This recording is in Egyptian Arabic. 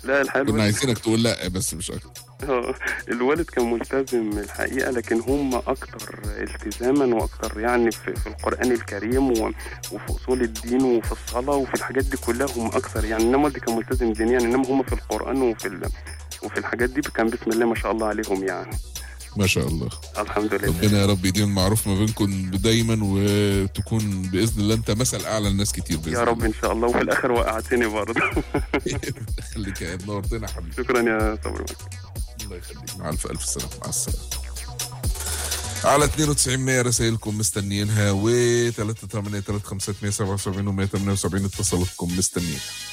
لا الحقيقه كنا الوالد عايزينك تقول لا بس مش اكتر آه، الوالد كان ملتزم الحقيقه لكن هم اكتر التزاما واكتر يعني في, في القران الكريم و- وفي اصول الدين وفي الصلاه وفي الحاجات دي كلها هم اكثر يعني انما والدي كان ملتزم دينيا انما هم في القران وفي ال... وفي الحاجات دي كان بسم الله ما شاء الله عليهم يعني ما شاء الله الحمد لله ربنا يا رب يديم المعروف ما بينكم دايما وتكون باذن الله انت مثل اعلى لناس كتير باذن يا رب ان شاء الله وفي الاخر وقعتني برضه الله خليك يا نورتنا يا حبيبي شكرا يا صبري الله يخليك مع الف الف سلامه مع السلامه على 92 100 رسائلكم مستنيينها و 3 8 3 5 177 و 178 اتصالاتكم مستنيينها